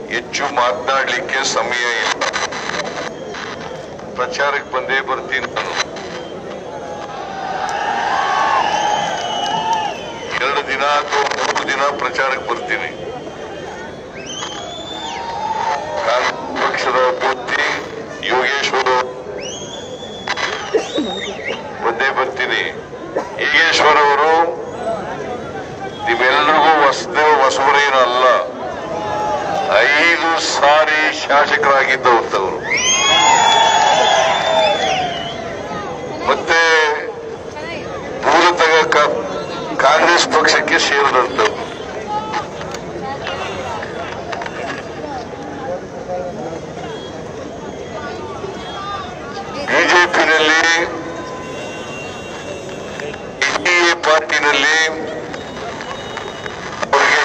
ಹೆಚ್ಚು ಮಾತನಾಡ್ಲಿಕ್ಕೆ ಸಮಯ ಇಲ್ಲ ಪ್ರಚಾರಕ್ಕೆ ಬಂದೇ ಬರ್ತೀನಿ ನಾನು ಎರಡು ದಿನ ಅಥವಾ ಮೂರು ದಿನ ಪ್ರಚಾರಕ್ಕೆ ಬರ್ತೀನಿ ಕಾಂಗ್ರೆಸ್ ಪಕ್ಷದ ಅಭ್ಯರ್ಥಿ ಯೋಗೇಶ್ವರ ಬಂದೇ ಬರ್ತೀನಿ ಯೋಗೇಶ್ವರ್ ಅವರು ನಿಮ್ಮೆಲ್ಲರಿಗೂ ಹೊಸದೇವ ಹೊಸಬರೇನು ಅಲ್ಲ ಐದು ಸಾರಿ ಶಾಸಕರಾಗಿದ್ದವಂತವರು ಮತ್ತೆ ಮೂಲತಃ ಕಾ- ಕಾಂಗ್ರೆಸ್ ಪಕ್ಷಕ್ಕೆ ಸೇರಿದಂತವ್ರು ಬಿಜೆಪಿನಲ್ಲಿ ಎನ್ಡಿಎ ಪಾರ್ಟಿನಲ್ಲಿ ಅವರಿಗೆ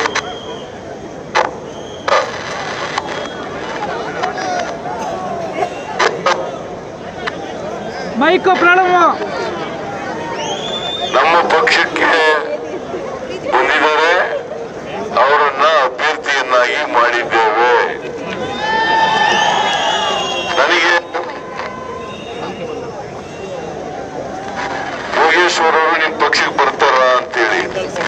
ಮೈಕೋ ಪ್ರಾಣಮ್ಮ ನಮ್ಮ ಪಕ್ಷಕ್ಕೆ ಬಂದಿದ್ದಾರೆ ಅವರನ್ನ ಅಭ್ಯರ್ಥಿಯನ್ನಾಗಿ ಮಾಡಿದ್ದೇವೆ ನನಗೆ ಯೋಗೇಶ್ವರ್ ಅವರು ನಿಮ್ ಪಕ್ಷಕ್ಕೆ ಬರ್ತಾರ ಅಂತೇಳಿ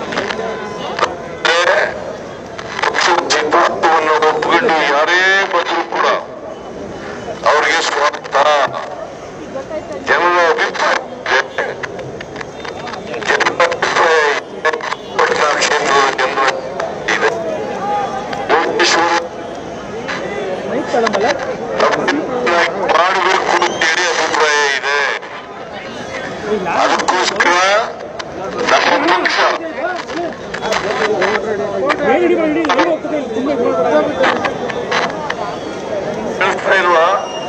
ಮತ್ತೆ ಪಕ್ಷದ ಸಿದ್ಧಾಂತವನ್ನು ಒಪ್ಪಿಕೊಂಡು ಯಾರೇ ಬಂದರೂ ಕೂಡ ಅವರಿಗೆ ಸ್ವಾಗತ ಜನರ ಅಭಿಪ್ರಾಯ ಇದೆ. ಜನರ ಅಭಿಪ್ರಾಯ ಇದೆ. ಪಟ್ಟಣ ಕ್ಷೇತ್ರದ ಜನರ ಇದೆ ಯೋಗೇಶ್ವರ ಮೈಕ್ ತಳಮಲ್ಲ ಮಾಡಬೇಕು ಅಂತೇಳಿ ಅಭಿಪ್ರಾಯ ಇದೆ ಅದಕ್ಕೋಸ್ಕರ ನಮ್ಮ ಪಕ್ಷ ಹೇಳಿ ಮಾಡಿ ಹೇಳಿ ಹೋಗ್ತದೆ ಸುಮ್ಮನೆ ಕೇಳಿಸ್ತಾ ಇಲ್ವಾ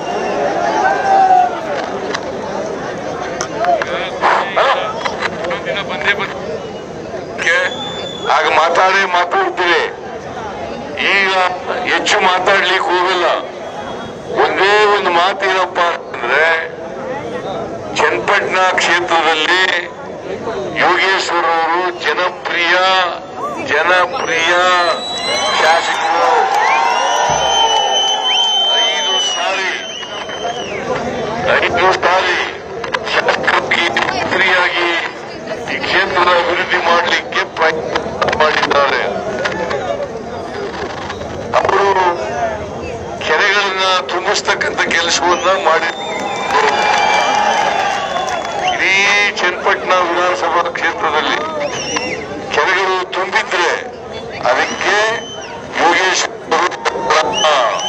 ಕೆ- ಆಗ ಮಾತಾಡಿ ಮಾತಾಡ್ತೀವಿ ಈಗ ಹೆಚ್ಚು ಮಾತಾಡ್ಲಿಕ್ಕೆ ಹೋಗಲ್ಲ ಒಂದೇ ಒಂದು ಮಾತೇನಪ್ಪ ಅಂದ್ರೆ ಚನ್ನಪಟ್ಟಣ ಕ್ಷೇತ್ರದಲ್ಲಿ ಯೋಗೇಶ್ವರ್ ಅವರು ಜನಪ್ರಿಯ ಜನಪ್ರಿಯ ಶಾಸಕರು ಐದು ಸಾರಿ ಐದು ಸಾರಿ ಶಾಸಕರಿಗೆ ಮಂತ್ರಿಯಾಗಿ ಈ ಕ್ಷೇತ್ರದ ಅಭಿವೃದ್ಧಿ ಮಾಡಲಿಕ್ಕೆ ಪ್ರಯತ್ನ ಮಾಡಿದ್ದಾರೆ ಅವರು ಕೆರೆಗಳನ್ನ ತುಂಬಿಸ್ತಕ್ಕಂಥ ಕೆಲಸವನ್ನ ಮಾಡಿ ಇಡೀ ಚನ್ನಪಟ್ಟಣ ವಿಧಾನಸಭಾ ಕ್ಷೇತ್ರದಲ್ಲಿ ಕೆರೆಗಳು ತುಂಬಿದ್ರೆ ಅದಕ್ಕೆ ಯೋಗೇಶ್ ಅವರು ಕಾರಣ.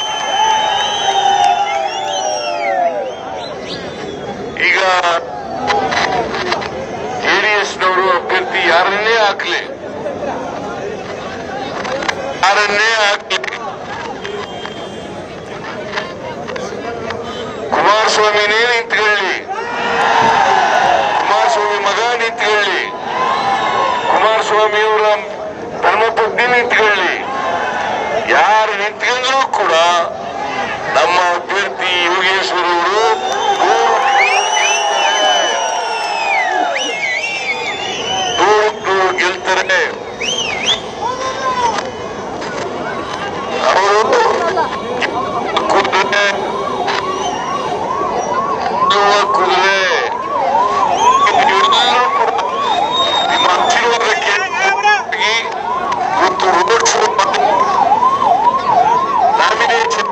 ಈಗ ಜೆಡಿಎಸ್ನವರು ಅಭ್ಯರ್ಥಿ ಯಾರನ್ನೇ ಹಾಕ್ಲಿ ಯಾರನ್ನೇ ಹಾಕ್ಲಿ ಕುಮಾರಸ್ವಾಮಿನೇ ನಿಂತ್ಕೊಳ್ಳಿ ಕುಮಾರಸ್ವಾಮಿ ಮಗ ನಿಂತ್ಕೊಳ್ಳಿ ಕುಮಾರಸ್ವಾಮಿಯವರ ಧರ್ಮಪತ್ನಿ ನಿಂತ್ಕೊಳ್ಳಿ ಯಾರು ನಿಂತ್ಕೊಂಡ್ರೂ ಕೂಡ ನಮ್ಮ ಅಭ್ಯರ್ಥಿ ಯೋಗೇಶ್ವರ್ ಅವರು ನೂರು ಗೆಲ್ತಾರೆ ಅವರು ಕುದುರೆ ಗೆಲ್ಲುವ ಕುದುರೆ ಇವೆಲ್ಲವೂ ಕೂಡ ನಿಮ್ಮ ಆಶೀರ್ವಾದಕ್ಕೆ ಇವತ್ತು ರೋಡ್ ಶೋ ನಾಮಿನೇಷನ್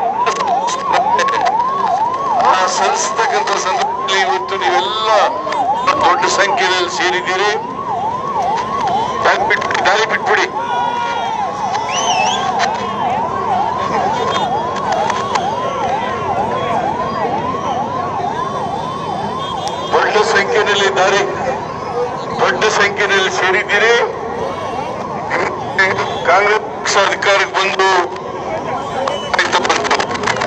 ಆ ಸಲ್ಲಿಸ್ತಕ್ಕಂಥ ಸಂದರ್ಭದಲ್ಲಿ ಇವತ್ತು ನೀವೆಲ್ಲ ದೊಡ್ಡ ಸಂಖ್ಯೆಯಲ್ಲಿ ಸೇರಿದ್ದೀರಿ ದಾರಿ ಬಿಟ್ ದಾರಿ ಬಿಟ್ಬಿಡಿ ದೊಡ್ಡ ಸಂಖ್ಯೆಯಲ್ಲಿ ದಾರಿ ದೊಡ್ಡ ಸಂಖ್ಯೆಯಲ್ಲಿ ಸೇರಿದ್ದೀರಿ ಕಾಂಗ್ರೆಸ್ ಪಕ್ಷ ಅಧಿಕಾರಕ್ಕೆ ಬಂದು ಆಯ್ತು ಬಂತು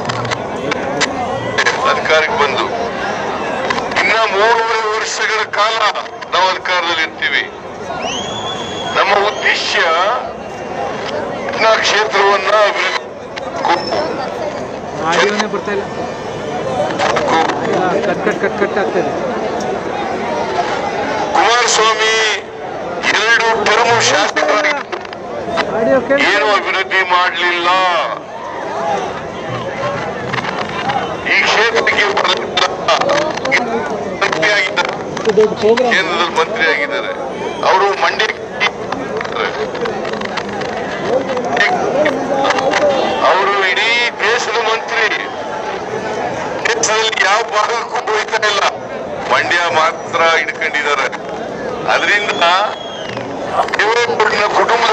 ಅಧಿಕಾರಕ್ಕೆ ಬಂದು ಇನ್ನ ಮೂರುವರೆ ವರ್ಷಗಳ ಕಾಲ ನಾವು ಅಧಿಕಾರದಲ್ಲಿ ಇರ್ತೀವಿ ನಮ್ಮ ಉದ್ದೇಶ ಪಟ್ನಾ ಕ್ಷೇತ್ರವನ್ನ ಅಭಿವೃದ್ಧಿ ಆಡಿಯೋನೇ ಬರ್ತಾ ಇಲ್ಲ ಇಲ್ಲ, ಕಟ್ ಕಟ್ ಕಟ್ ಕಟ್ ಆಗ್ತಾ ಇದೆ ಕುಮಾರಸ್ವಾಮಿ ಎರಡು ಟರ್ಮು ಶಾಸಕರಾಗಿ ಆಡಿಯೋ ಕೇಳಿ ಏನು ಅಭಿವೃದ್ಧಿ ಮಾಡಲಿಲ್ಲ ದೊಡ್ಡ ಪ್ರೋಗ್ರಾಮ್ ಕೇಂದ್ರದಲ್ಲಿ ಮಂತ್ರಿ ಆಗಿದ್ದಾರೆ ಅವರು ಮಂಡ್ಯ ಅವರು ಇಡೀ ದೇಶದ ಮಂತ್ರಿ ದೇಶದಲ್ಲಿ ಯಾವ ಭಾಗಕ್ಕೂ ಹೋಯ್ತಾ ಇಲ್ಲ ಮಂಡ್ಯ ಮಾತ್ರ ಹಿಡ್ಕೊಂಡಿದ್ದಾರೆ ಅದರಿಂದ ದೇವೇಗೌಡನ ಕುಟುಂಬದ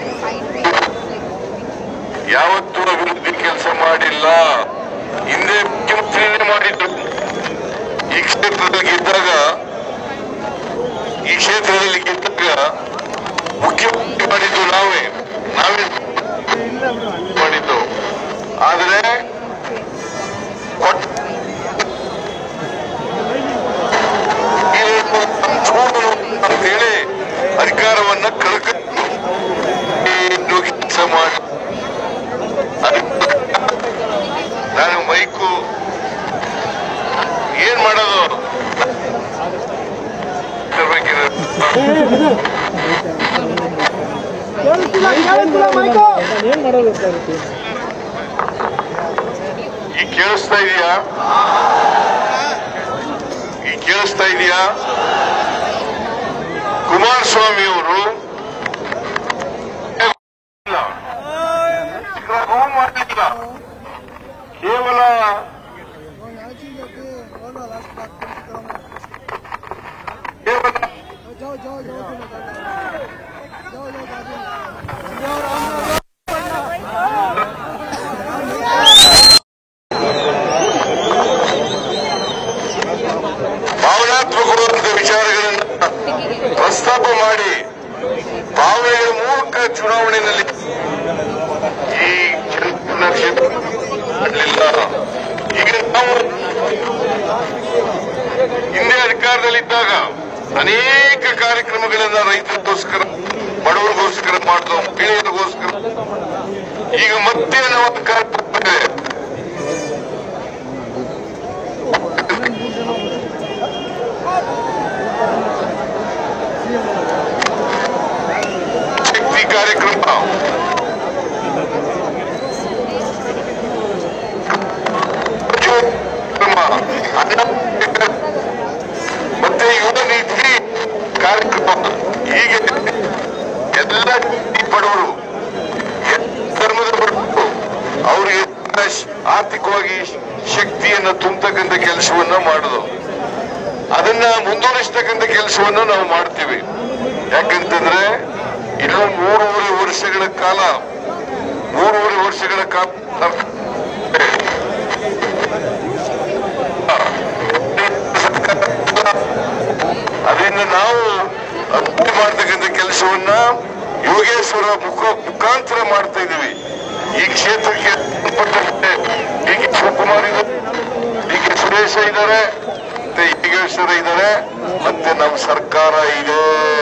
ಯಾವತ್ತೂ ಅಭಿವೃದ್ಧಿ ಕೆಲಸ ಮಾಡಿಲ್ಲ ಹಿಂದೆ ಮುಖ್ಯಮಂತ್ರಿನೇ ಮಾಡಿದ್ರು ಈ ಕ್ಷೇತ್ರದಲ್ಲಿ ಗೆದ್ದಾಗ ಈ ಕ್ಷೇತ್ರದಲ್ಲಿ ಗೆದ್ದಾಗ ಮುಖ್ಯಮಂತ್ರಿ ಮಾಡಿದ್ದು ನಾವೇ ನಾವೇ ಮಾಡಿದ್ದು ಆದರೆ ಕೊಟ್ಟ ಅಂತೇಳಿ ಅಧಿಕಾರವನ್ನ ಕಳ್ಕೊಂಡು ಕೆಲಸ ಮಾಡಿ ಅದಕ್ಕೆ ನಾನು ಮೈಕು ಏನ್ ಮಾಡೋದು ಇರ್ಬೇಕಿದೆ. ಏನ್ ಮಾಡೋದು ಗೊತ್ತಾಗುತ್ತೆ ಈಗ ಕೇಳಿಸ್ತಾ ಇದೆಯಾ ಈಗ ಕೇಳಿಸ್ತಾ ಇದೆಯಾ ಕುಮಾರಸ್ವಾಮಿ ಅವರು ಮಾಡಲಿಲ್ಲ ಕೇವಲ ಕೇವಲ जाओ जाओ जाओ जाओ जाओ ಭಾವನಾತ್ಮಕವಾದ ವಿಚಾರಗಳನ್ನ ಪ್ರಸ್ತಾಪ ಮಾಡಿ ಭಾವನೆಗಳ ಮೂಲಕ ಚುನಾವಣೆಯಲ್ಲಿ ಈ ಚುನಾವಣಾ ಕ್ಷೇತ್ರ ಮಾಡಲಿಲ್ಲ ಈಗ ನಾವು ಹಿಂದೆ ಅಧಿಕಾರದಲ್ಲಿದ್ದಾಗ ಅನೇಕ ಕಾರ್ಯಕ್ರಮಗಳನ್ನ ರೈತರಿಗೋಸ್ಕರ ಬಡವರಿಗೋಸ್ಕರ ಮಾಡಿದ ಮಹಿಳೆಯರಿಗೋಸ್ಕರ ಈಗ ಮತ್ತೆ ನಾವು ಕಾರ್ಯಕ್ರಮ ಇದೆ. ಶಕ್ತಿ ಕಾರ್ಯಕ್ರಮ ಕಾರ್ಯಕ್ರಮ ಅನ್ನ ಮತ್ತೆ ಯುವ ನೀತಿ ಕಾರ್ಯಕ್ರಮ ಹೀಗೆ ಎಲ್ಲ ಬಡವರು ಎಲ್ಲ ಧರ್ಮದ ಬಡವರು ಅವರಿಗೆ ಆರ್ಥಿಕವಾಗಿ ಶಕ್ತಿಯನ್ನ ತುಂಬತಕ್ಕಂಥ ಕೆಲಸವನ್ನ ಮಾಡುದು ಅದನ್ನ ಮುಂದುವರಿಸ್ತಕ್ಕಂಥ ಕೆಲಸವನ್ನ ನಾವು ಮಾಡ್ತೀವಿ ಯಾಕಂತಂದ್ರೆ ಇನ್ನು ಮೂರುವರೆ ವರ್ಷಗಳ ಕಾಲ ಮೂರುವರೆ ವರ್ಷಗಳ ಕಾಲ ಅದರಿಂದ ನಾವು ಅಭಿವೃದ್ಧಿ ಮಾಡ್ತಕ್ಕಂಥ ಕೆಲಸವನ್ನ ಯೋಗೇಶ್ವರ ಮುಖ ಮುಖಾಂತರ ಮಾಡ್ತಾ ಇದೀವಿ ಈ ಕ್ಷೇತ್ರಕ್ಕೆ ಸಂಬಂಧಪಟ್ಟಂತೆ ಡಿ ಕೆ ಶಿವಕುಮಾರ್ ಇದ್ದಾರೆ ಡಿ ಕೆ ಸುರೇಶ ಇದ್ದಾರೆ ಮತ್ತೆ ಯೋಗೇಶ್ವರ ಇದ್ದಾರೆ ಮತ್ತೆ ನಮ್ಮ ಸರ್ಕಾರ ಇದೆ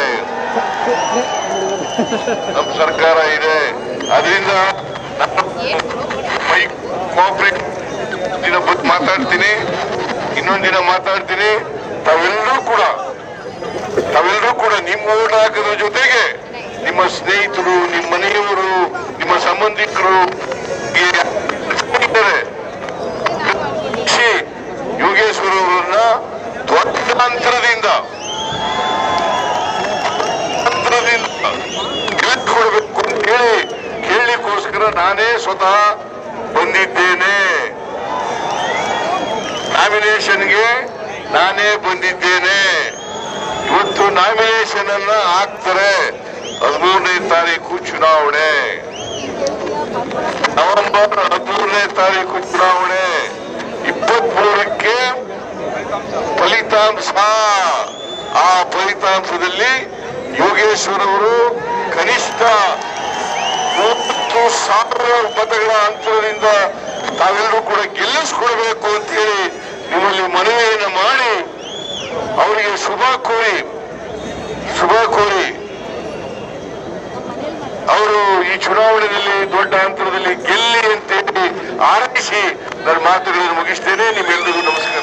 ನಮ್ಮ ಸರ್ಕಾರ ಇದೆ ಅದರಿಂದ ನಾನು ಮೈಕ್ ಕೋಆಪರೇಟ್ ದಿನ ಬಂದು ಮಾತಾಡ್ತೀನಿ ಇನ್ನೊಂದ್ ದಿನ ಮಾತಾಡ್ತೀನಿ ತಾವೆಲ್ಲರೂ ಕೂಡ ತಾವೆಲ್ಲರೂ ಕೂಡ ನಿಮ್ಮ ಓಟ್ ಹಾಕೋದ್ರ ಜೊತೆಗೆ ನಿಮ್ಮ ಸ್ನೇಹಿತರು ನಿಮ್ಮ ಮನೆಯವರು ನಿಮ್ಮ ಸಂಬಂಧಿಕರು ಇದ್ದಾರೆ ಶ್ರೀ ಯೋಗೇಶ್ವರ ಅವರನ್ನ ದೊಡ್ಡ ಅಂತರದಿಂದ ಅಂತರದಿಂದ ಗೆಲ್ಲಿಸ್ಕೊಡ್ಬೇಕು ಅಂತ ಹೇಳಿ ಕೇಳಲಿಕ್ಕೋಸ್ಕರ ನಾನೇ ಸ್ವತಃ ಬಂದಿದ್ದೇನೆ ನಾಮಿನೇಷನ್ಗೆ ನಾನೇ ಬಂದಿದ್ದೇನೆ ಇವತ್ತು ನಾಮಿನೇಷನ್ ಅನ್ನ ಹಾಕ್ತಾರೆ ಹದಿಮೂರನೇ ತಾರೀಕು ಚುನಾವಣೆ ನವೆಂಬರ್ ಹದಿಮೂರನೇ ತಾರೀಕು ಚುನಾವಣೆ ಇಪ್ಪತ್ಮೂರಕ್ಕೆ ಫಲಿತಾಂಶ ಆ ಫಲಿತಾಂಶದಲ್ಲಿ ಯೋಗೇಶ್ವರ್ ಅವರು ಕನಿಷ್ಠ ಮೂವತ್ತು ಸಾವಿರ ಮತಗಳ ಅಂತರದಿಂದ ತಾವೆಲ್ಲರೂ ಕೂಡ ಗೆಲ್ಲಿಸ್ಕೊಡ್ಬೇಕು ಅಂತ ಹೇಳಿ ನಿಮ್ಮಲ್ಲಿ ಮನವಿಯನ್ನು ಮಾಡಿ ಅವರಿಗೆ ಶುಭ ಕೋರಿ ಶುಭ ಕೋರಿ ಅವರು ಈ ಚುನಾವಣೆಯಲ್ಲಿ ದೊಡ್ಡ ಅಂತರದಲ್ಲಿ ಗೆಲ್ಲಿ ಅಂತೇಳಿ ಆರೈಸಿ ನನ್ನ ಮಾತುಗಳನ್ನು ಮುಗಿಸ್ತೇನೆ ನಿಮ್ಮೆಲ್ಲರಿಗೂ ನಮಸ್ಕಾರ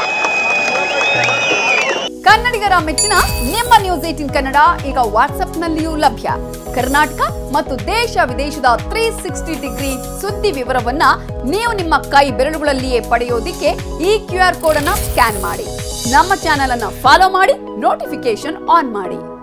ಕನ್ನಡಿಗರ ಮೆಚ್ಚಿನ ನಿಮ್ಮ ನ್ಯೂಸ್ ಏಟಿನ್ ಕನ್ನಡ ಈಗ ವಾಟ್ಸ್ಆಪ್ನಲ್ಲಿಯೂ ಲಭ್ಯ ಕರ್ನಾಟಕ ಮತ್ತು ದೇಶ ವಿದೇಶದ ತ್ರೀ ಸಿಕ್ಸ್ಟಿ ಡಿಗ್ರಿ ಸುದ್ದಿ ವಿವರವನ್ನ ನೀವು ನಿಮ್ಮ ಕೈ ಬೆರಳುಗಳಲ್ಲಿಯೇ ಪಡೆಯೋದಿಕ್ಕೆ ಈ ಕ್ಯೂ ಆರ್ ಕೋಡ್ ಅನ್ನ ಸ್ಕ್ಯಾನ್ ಮಾಡಿ ನಮ್ಮ ಚಾನೆಲ್ ಅನ್ನ ಫಾಲೋ ಮಾಡಿ ನೋಟಿಫಿಕೇಶನ್ ಆನ್ ಮಾಡಿ